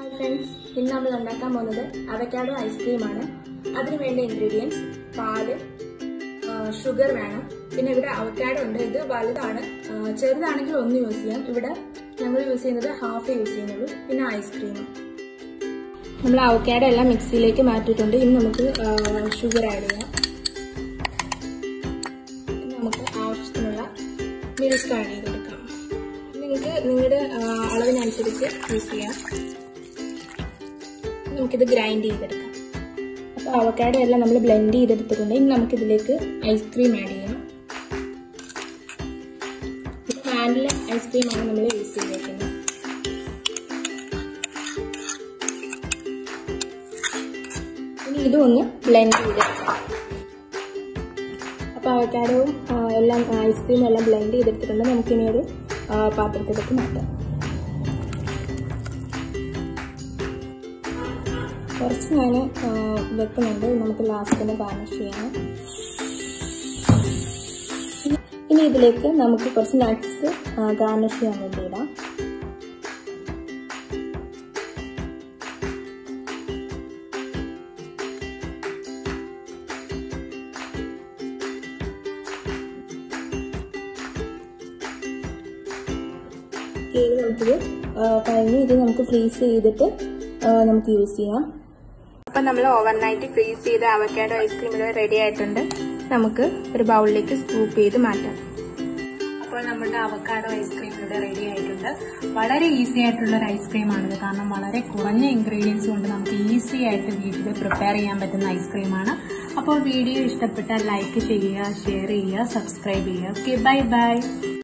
hi friends ഇന്ന് നമ്മൾ ഉണ്ടാക്കാൻ പോകുന്നത് അവക്കാഡോ ഐസ്ക്രീമാണ് അതിന് വേണ്ട ഇൻഗ്രീഡിയൻസ് പാല് ഷുഗർ വേണം പിന്നെ ഇവിടെ അവക്കാഡോ ഉണ്ട് ഇത് വലുതാണ് ആ, ചെറുതാണെങ്കിൽ ഒന്ന് യൂസ് ചെയ്യാം ഇവിടെ ഞങ്ങൾ യൂസ് ചെയ്യുന്നത് ഹാഫ് യൂസ് ചെയ്യുന്നുള്ളൂ പിന്നെ ഐസ്ക്രീം നമ്മൾ അവക്കാഡോ എല്ലാം മിക്സിയിലേക്ക് മാറ്റിയിട്ടുണ്ട് ഇനി നമുക്ക് ഷുഗർ ആഡ് ചെയ്യാം ഇനി നമുക്ക് ആവശ്യത്തിനുള്ള മിൽക്ക് ആഡ് ചെയ്ത് കൊടുക്കാം നിങ്ങൾക്ക് നിങ്ങളുടെ ആ, അളവിനനുസരിച്ച് യൂസ് ചെയ്യാം നമുക്കിത് ഗ്രൈൻഡ് ചെയ്തെടുക്കാം അപ്പോൾ അവക്കാഡോ എല്ലാം നമ്മൾ ബ്ലെൻഡ് ചെയ്തെടുത്തിട്ടുണ്ട് ഇനി നമുക്കിതിലേക്ക് ഐസ്ക്രീം ആഡ് ചെയ്യാം ഇത് വാനില ഐസ്ക്രീമാണ് നമ്മൾ യൂസ് ചെയ്തേക്കുന്നത് ഇനി ഇതും ഒന്ന് ബ്ലെൻഡ് ചെയ്തെടുക്കാം അപ്പോൾ അവക്കാഡോവും ആ, എല്ലാം ഐസ്ക്രീമും എല്ലാം ബ്ലെൻഡ് ചെയ്തെടുത്തിട്ടുണ്ട് നമുക്കിനി ഒരു ആ, പാത്രത്തിലേക്ക് മാറ്റാം കുറച്ച് ഞാൻ വെക്കുന്നുണ്ട് നമുക്ക് ലാസ്റ്റിന് ഗാർണിഷ് ചെയ്യാം ഇനി ഇതിലേക്ക് നമുക്ക് കുറച്ച് നട്ട്സ് ഗാർണിഷ് ചെയ്യാൻ വേണ്ടി ഇടാം ഇനി നമുക്കിത് കഴിഞ്ഞ് ഇത് നമുക്ക് ഫ്രീസ് ചെയ്തിട്ട് ആ, നമുക്ക് യൂസ് ചെയ്യാം അപ്പം നമ്മൾ ഓവർനൈറ്റ് ഫ്രീസ് ചെയ്ത അവക്കാഡോ ഐസ്ക്രീം ഇവിടെ റെഡി ആയിട്ടുണ്ട് നമുക്ക് ഒരു ബൗളിലേക്ക് സ്കൂപ്പ് ചെയ്ത് മാറ്റാം അപ്പോൾ നമ്മുടെ അവക്കാഡോ ഐസ്ക്രീം ഇവിടെ റെഡി ആയിട്ടുണ്ട് വളരെ ഈസി ആയിട്ടുള്ള ഒരു ഐസ്ക്രീം ആണിത് കാരണം വളരെ കുറഞ്ഞ ഇൻഗ്രീഡിയൻസ് കൊണ്ട് നമുക്ക് ഈസി ആയിട്ട് വീട്ടിൽ പ്രിപ്പയർ ചെയ്യാൻ പറ്റുന്ന ഐസ്ക്രീമാണ് അപ്പോൾ വീഡിയോ ഇഷ്ടപ്പെട്ടാൽ ലൈക്ക് ചെയ്യുക ഷെയർ ചെയ്യുക സബ്സ്ക്രൈബ് ചെയ്യുക ഓക്കെ ബൈ ബൈ